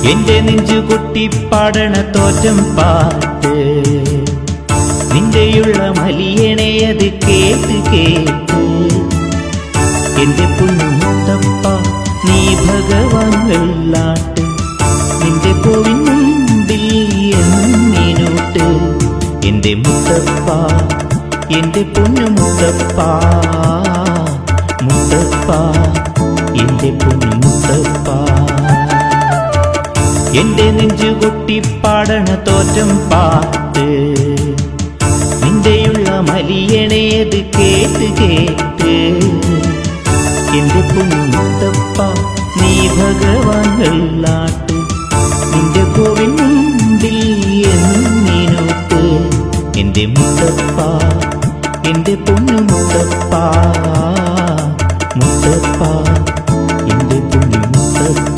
എന്റെ നെഞ്ചു കൊട്ടി പാടണ തോറ്റം പാട്ട് നിന്റെയുള്ള മലിയണേ അത് കേട്ട് കേട്ട് എന്റെ പുണ്ണുമുത്തപ്പ നീ ഭഗവാൻ വെള്ളാട്ട് നിന്റെ കോവിൻ മുമ്പിൽ എന്നീനോട്ട് എന്റെ മുത്തപ്പ എന്റെ പൊന്നുമുത്തപ്പ മുത്തപ്പ എന്റെ പൊന്നുമുത്തപ്പ എന്റെ നെഞ്ചു കൊട്ടി പാടണ തോറ്റം പാട്ട് നിന്റെയുള്ള മലിയണേത് കേട്ട് കേട്ട് എന്റെ പൊന്നുമുത്തപ്പ നീ ഭഗവാൻ വെള്ളാട്ട് നിന്റെ കോവിൻ മുമ്പിൽ എന്നീനോട്ട് എന്റെ മുത്തപ്പ എന്റെ പൊന്നുമുത്തപ്പ മുത്തപ്പ എന്റെ പൊന്നുമുത്തപ്പ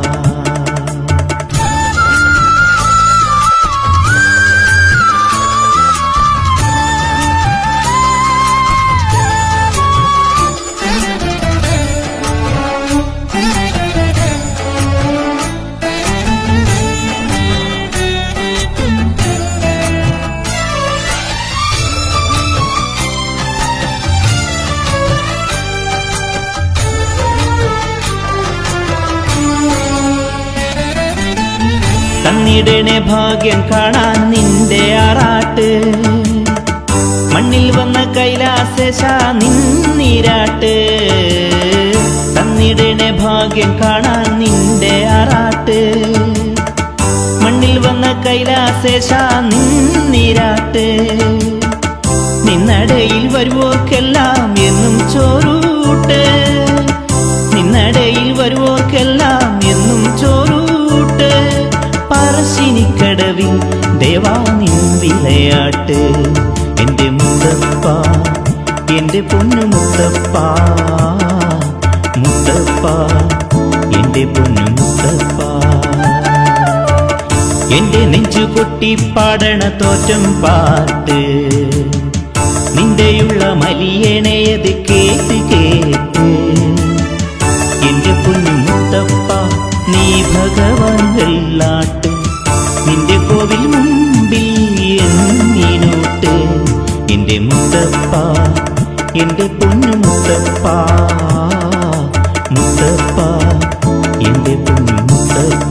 തന്നിടണേ ഭാഗ്യം കാണാൻ നിന്റെ ആറാട്ട് മണ്ണിൽ വന്ന കൈലാസേശ നിന്നിരാട്ട് തന്നിടണേ ഭാഗ്യം കാണാൻ നിന്റെ ആറാട്ട് മണ്ണിൽ വന്ന കൈലാസേശ നിന്നിരാട്ട് നിന്നടയിൽ വരുവോർക്കെല്ലാം എന്നും ചോറൂട്ട് നിന്നടയിൽ വരുവോർക്കെല്ലാം എന്നും ചോറൂട്ട് പറശ്ശിനിക്കടവിൽ ദേവാ നിൻ വിളയാട്ട് എന്റെ മുത്തപ്പ എന്റെ പൊന്നു മുത്തപ്പ മുത്തപ്പ എന്റെ പൊന്നു മുത്തപ്പ എന്റെ നെഞ്ചു കൊട്ടി പാടണ തോറ്റം പാട്ട് നിന്റെയുള്ള മലിയണയത് കേട്ട് കേട്ട് എന്റെ പൊന്നു മുത്തപ്പ നീ ഭഗവാൻ വെള്ളാട്ട് നിന്റെ കോവിൽ മുമ്പിൽ എന്നീനോട്ട് എന്റെ മുത്തപ്പ എന്റെ പൊന്നു മുത്തപ്പ മുത്തപ്പ എന്റെ പൊന്നു മുത്തപ്പ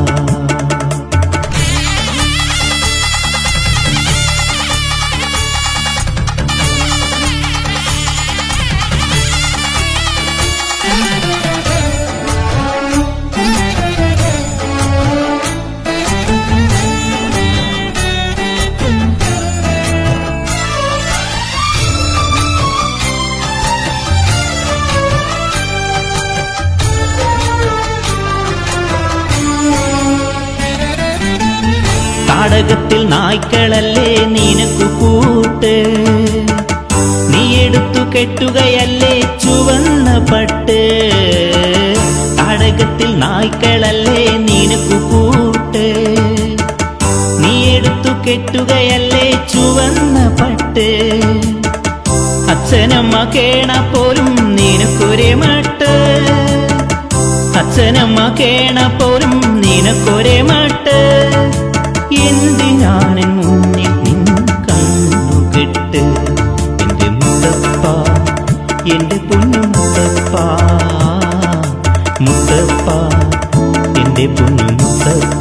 താടകത്തിൽ നായ്ക്കളല്ലേ നിനക്കു കൂട്ട് നീ എടുത്തു കെട്ടുകയല്ലേ ചുവന്ന പട്ട് താടകത്തിൽ നായ്ക്കളല്ലേ നിനക്കു കൂട്ട് നീ എടുത്തു കെട്ടുകയല്ലേ ചുവന്ന പട്ട് അച്ഛനമ്മ കേണ പോലും നിനക്കൊരേ മട്ട് അച്ഛനമ്മ കേണ പോലും നിനക്കൊരേ മട്ട് എന്തിനാണ് മുന്നിൽ നിൻ കണ്ണു കെട്ട് എന്റെ മുത്തപ്പ എന്റെ പൊന്നു മുത്തപ്പ മുത്തപ്പ എന്റെ പൊന്നു മുത്തപ്പ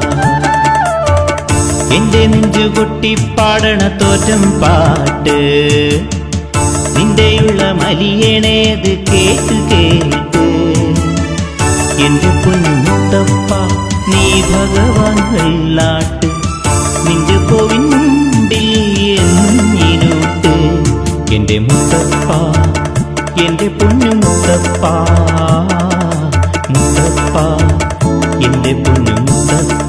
എന്റെ നെഞ്ചു കൊട്ടി പാടണ തോറ്റം പാട്ട് നിന്റെയുള്ള മലിയണേത് കേട്ട് കേട്ട് എന്റെ പൊന്നുമുത്തപ്പ നീ ഭഗവാൻ വെള്ളാട്ട് നിന്റെ കോവിൻ മുമ്പിൽ എന്നീനോട്ട് എന്റെ മുത്തപ്പ എന്റെ പൊന്നുമുത്തപ്പ മുത്തപ്പ എന്റെ പൊന്നുമുത്തപ്പ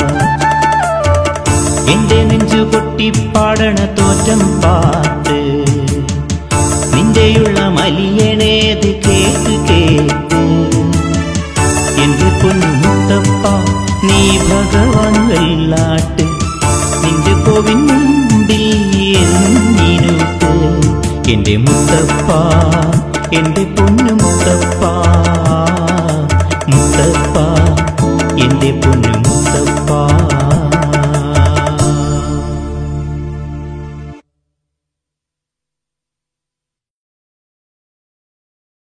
എന്റെ നെഞ്ചു കൊട്ടി പാടണ തോറ്റം പാട്ട് നിന്റെയുള്ള മലിയണേത് കേട്ട് കേട്ട് എന്റെ പൊന്നുമുത്തപ്പ നീ ഭഗവാൻ വെള്ളാട്ട് നിന്റെ കോവിൻ മുമ്പിൽ എന്നീനോട്ട് എന്റെ മുത്തപ്പ എന്റെ പൊന്നുമുത്തപ്പ